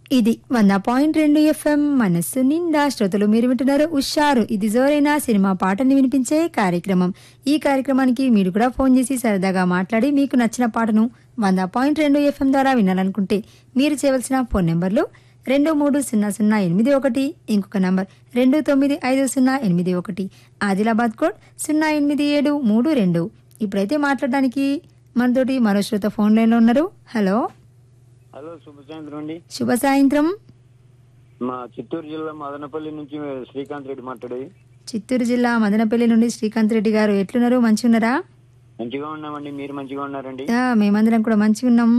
ఇది వంద పాయింట్ రెండు ఎఫ్ఎం మనస్సు నిండా శ్రోతలు మీరు వింటున్నారు ఉషారు ఇది జోరైన సినిమా పాటని వినిపించే కార్యక్రమం ఈ కార్యక్రమానికి మీరు కూడా ఫోన్ చేసి సరదాగా మాట్లాడి మీకు నచ్చిన పాటను వంద పాయింట్ రెండు ఎఫ్ఎం ద్వారా వినాలనుకుంటే మీరు చేయవలసిన ఫోన్ నెంబర్లు రెండు మూడు సున్నా సున్నా ఎనిమిది ఒకటి ఇంకొక నంబర్ రెండు తొమ్మిది ఐదు సున్నా ఎనిమిది ఒకటి ఆదిలాబాద్ కోడ్ సున్నా ఎనిమిది ఏడు మూడు రెండు ఇప్పుడైతే మాట్లాడడానికి మనతోటి మరో శ్రోత ఫోన్ లైన్లో ఉన్నారు హలో హలో శుభ సాయంత్రం అండి శుభ సాయంత్రం మా చిత్తూరు జిల్లా మదనపల్లి నుంచి శ్రీకాంత్ రెడ్డి మాట్లాడేది చిత్తూరు జిల్లా మదనపల్లి నుండి శ్రీకాంత్ రెడ్డి గారు ఎట్లున్నారు మంచిగా ఉన్నారా మంచిగా ఉన్నామండి మీరు మంచిగా ఉన్నారండి ఆ, మేమందరం కూడా మంచిగా ఉన్నాం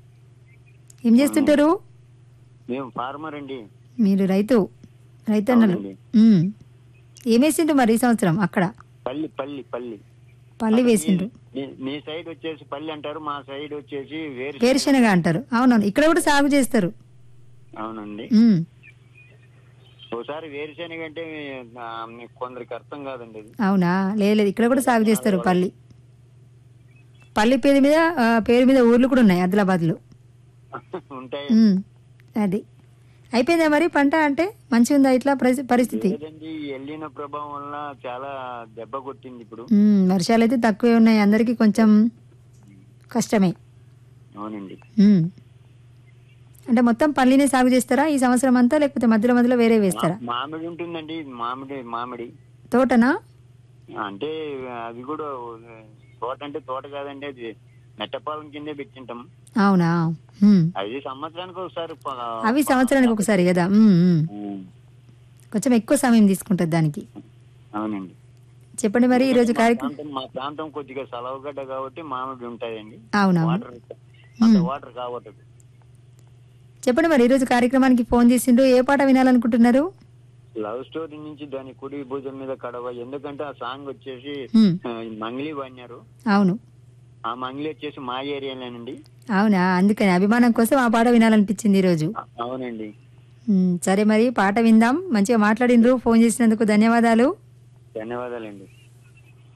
ఏం చేస్తుంటారు మేము ఫార్మర్ అండి మీరు రైతు రైతు అన్నలు అవునండి. ఉమ్. ఏమేసిండ్రు మరి ఈ సంవత్సరం అక్కడ పల్లి పల్లి పల్లి పల్లి వేసిండ్రు మీ- మీ సైడ్ వచ్చేసి పల్లి అంటారు మా సైడ్ వచ్చేసి వేరు వేరుశనగ అంటారు అవునవును ఇక్కడ కూడా సాగు చేస్తారు అవునండి ఉమ్. ఒకసారి వేరుశెనగ అంటే ఆ, మీకు కొందరికి అర్థం కాదండి అది అవునా లేదు లేదు ఇక్కడ కూడా సాగు చేస్తారు పల్లి పల్లి పేరు మీద ఆ, పేరు మీద ఊర్లు కూడా ఉన్నాయి ఆదిలాబాద్లో ఉంటాయి ఉమ్. అది అయిపోయిందా మరి పంట అంటే మంచిగా ఉందా ఇట్లా పరిస్థి- పరిస్థితి లేదండి ఈ వెళ్ళిన ప్రభావం వల్ల చాలా దెబ్బ కొట్టింది ఇప్పుడు ఉమ్, వర్షాలు అయితే తక్కువే ఉన్నాయి అందరికీ కొంచెం కష్టమే అవునండి ఉమ్. అంటే మొత్తం పల్లినే సాగు చేస్తారా ఈ సంవత్సరం అంతా లేకపోతే మధ్యలో మధ్యలో వేరే వేస్తారా మామిడి ఉంటుందండి మామిడి మామిడి తోటనా అంటే అది కూడా తోట అంటే తోట కాదండి అది మెట్టపాలెం కిందే పెట్టింటాం అవునా ఉమ్. అది సంవత్సరానికి ఒకసారి ప- అవి సంవత్సరానికి ఒకసారి కదా ఉమ్, ఉమ్. ఉమ్, కొంచెం ఎక్కువ సమయం తీసుకుంటుంది దానికి అవునండి చెప్పండి మరి ఈరోజు మా కార్యక్రమం ప్రాంతం మా ప్రాంతం కొద్దిగా సెలవుగడ్డ కాబట్టి మామిడి ఉంటాయండి అవునవును వాటర్ అంత వాటర్ కాబట్టి చెప్పండి మరి ఈరోజు కార్యక్రమానికి ఫోన్ చేసిండ్రు ఏ పాట వినాలనుకుంటున్నారు లవ్ స్టోరీ నుంచి దాని కుడి భుజం మీద కడవ ఎందుకంటే ఆ సాంగ్ వచ్చేసి ఉమ్, ఆ, మంగ్లీ వాడినారు అవును ఆ మంగ్లీ వచ్చేసి మా ఏరియాలోనండి అవునా అందుకని అభిమానం కోసం ఆ పాట వినాలనిపించింది ఈరోజు ఆ, అవునండి ఉమ్, సరే మరి పాట విందాం మంచిగా మాట్లాడిండ్రు ఫోన్ చేసినందుకు ధన్యవాదాలు ధన్యవాదాలండి